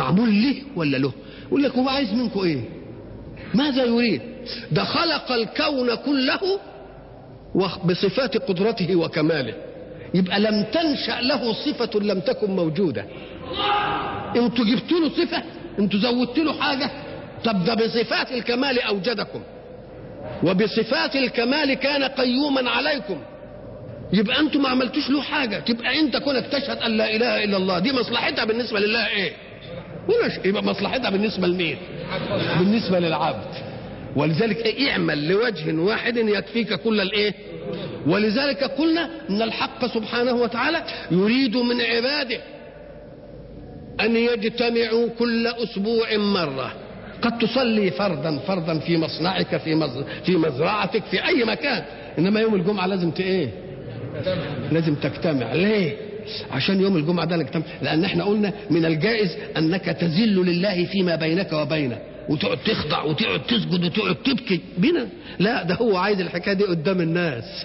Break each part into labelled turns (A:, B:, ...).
A: معمول ليه ولا له يقول لك هو عايز منكم ايه ماذا يريد ده خلق الكون كله بصفات قدرته وكماله يبقى لم تنشأ له صفة لم تكن موجودة انتوا جبتوا له صفة انتوا زودتوا له حاجة طب ده بصفات الكمال أوجدكم وبصفات الكمال كان قيوما عليكم يبقى انتوا ما عملتوش له حاجة تبقى انت كونك تشهد ان لا اله الا الله دي مصلحتها بالنسبة لله ايه ولا شيء يبقى مصلحتها بالنسبة لمين بالنسبة للعبد ولذلك إيه اعمل لوجه واحد يكفيك كل الايه ولذلك قلنا ان الحق سبحانه وتعالى يريد من عباده ان يجتمعوا كل اسبوع مره قد تصلي فردا فردا في مصنعك في مز... في مزرعتك في اي مكان انما يوم الجمعه لازم ت ايه لازم تجتمع ليه عشان يوم الجمعه ده نجتمع لان احنا قلنا من الجائز انك تذل لله فيما بينك وبينه وتقعد تخضع وتقعد تسجد وتقعد تبكي بنا لا ده هو عايز الحكايه دي قدام الناس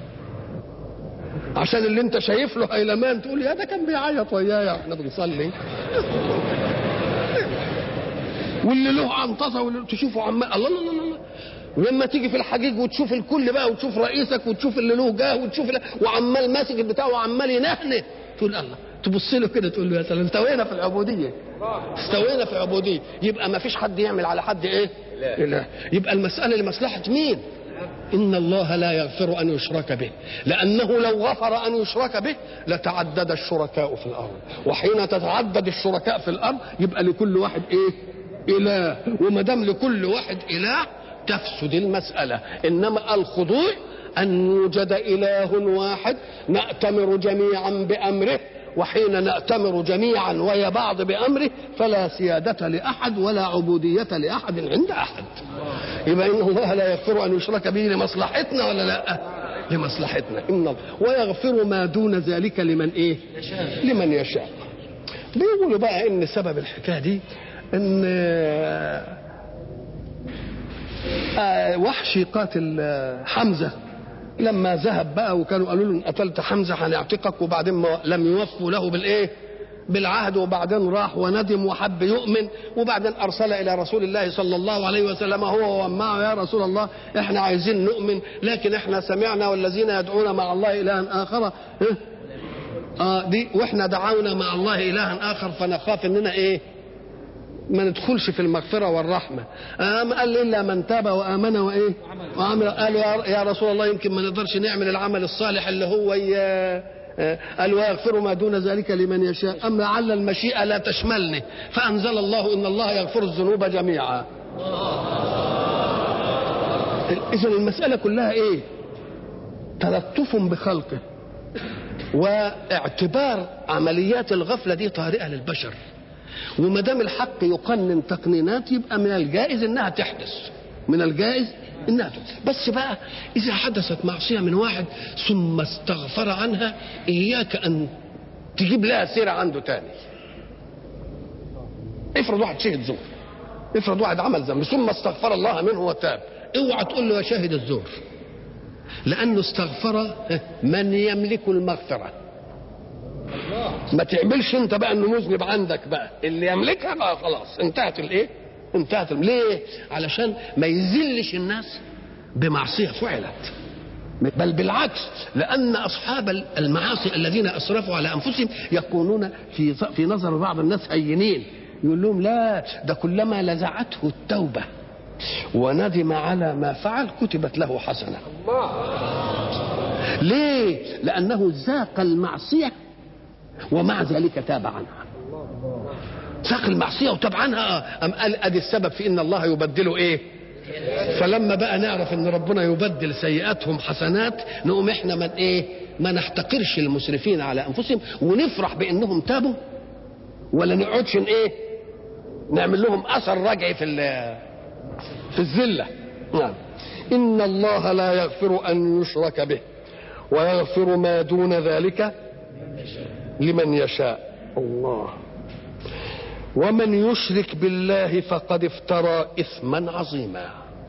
A: عشان اللي انت شايف له هيلمان تقول يا ده كان بيعيط ويايا واحنا بنصلي واللي له عنطزه واللي تشوفه عمال الله الله الله الله ولما تيجي في الحجيج وتشوف الكل بقى وتشوف رئيسك وتشوف اللي له جاه وتشوف اللي وعمال ماسك البتاع وعمال ينهنه تقول الله تبص له كده تقول له يا سلام استوينا في العبوديه استوينا في العبوديه يبقى ما فيش حد يعمل على حد ايه؟ إله يبقى المساله لمصلحه مين؟ إن الله لا يغفر أن يشرك به لأنه لو غفر أن يشرك به لتعدد الشركاء في الأرض وحين تتعدد الشركاء في الأرض يبقى لكل واحد إيه إله وما دام لكل واحد إله تفسد المسألة إنما الخضوع أن يوجد إله واحد نأتمر جميعا بأمره وحين نأتمر جميعا ويا بعض بأمره فلا سيادة لأحد ولا عبودية لأحد عند أحد يبقى إن الله لا يغفر أن يشرك به لمصلحتنا ولا لا لمصلحتنا إن الله ويغفر ما دون ذلك لمن إيه لمن يشاء بيقولوا بقى إن سبب الحكاية دي إن آه وحشي قاتل حمزة لما ذهب بقى وكانوا قالوا له ان قتلت حمزه هنعتقك وبعدين ما لم يوفوا له بالايه؟ بالعهد وبعدين راح وندم وحب يؤمن وبعدين ارسل الى رسول الله صلى الله عليه وسلم هو ومعه يا رسول الله احنا عايزين نؤمن لكن احنا سمعنا والذين يدعون مع الله الها اخر اه دي واحنا دعونا مع الله الها اخر فنخاف اننا ايه؟ ما ندخلش في المغفرة والرحمة أم قال إلا من تاب وآمن وإيه وعمل قالوا يا رسول الله يمكن ما نقدرش نعمل العمل الصالح اللي هو قال ويغفر ما دون ذلك لمن يشاء أم لعل المشيئة لا تشملني فأنزل الله إن الله يغفر الذنوب جميعا إذا المسألة كلها إيه تلطف بخلقه واعتبار عمليات الغفلة دي طارئة للبشر وما دام الحق يقنن تقنينات يبقى من الجائز انها تحدث من الجائز انها تحدث بس بقى اذا حدثت معصيه من واحد ثم استغفر عنها اياك ان تجيب لها سيره عنده تاني افرض واحد شهد زور افرض واحد عمل ذنب ثم استغفر الله منه وتاب اوعى تقول له يا شاهد الزور لانه استغفر من يملك المغفره ما تعملش انت بقى انه مذنب عندك بقى اللي يملكها بقى خلاص انتهت الايه انتهت ليه علشان ما يذلش الناس بمعصيه فعلت بل بالعكس لان اصحاب المعاصي الذين اسرفوا على انفسهم يكونون في في نظر بعض الناس هينين يقول لهم لا ده كلما لزعته التوبه وندم على ما فعل كتبت له حسنه ليه لانه ذاق المعصيه ومع ذلك تاب عنها ساق المعصيه وتاب عنها ام قال ادي السبب في ان الله يبدله ايه فلما بقى نعرف ان ربنا يبدل سيئاتهم حسنات نقوم احنا من ايه ما نحتقرش المسرفين على انفسهم ونفرح بانهم تابوا ولا نقعدش ايه نعمل لهم اثر رجعي في في الذله نعم ان الله لا يغفر ان يشرك به ويغفر ما دون ذلك لمن يشاء الله ومن يشرك بالله فقد افترى اثما عظيما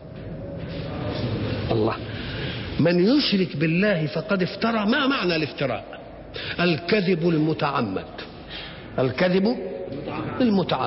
A: الله من يشرك بالله فقد افترى ما معنى الافتراء الكذب المتعمد الكذب المتعمد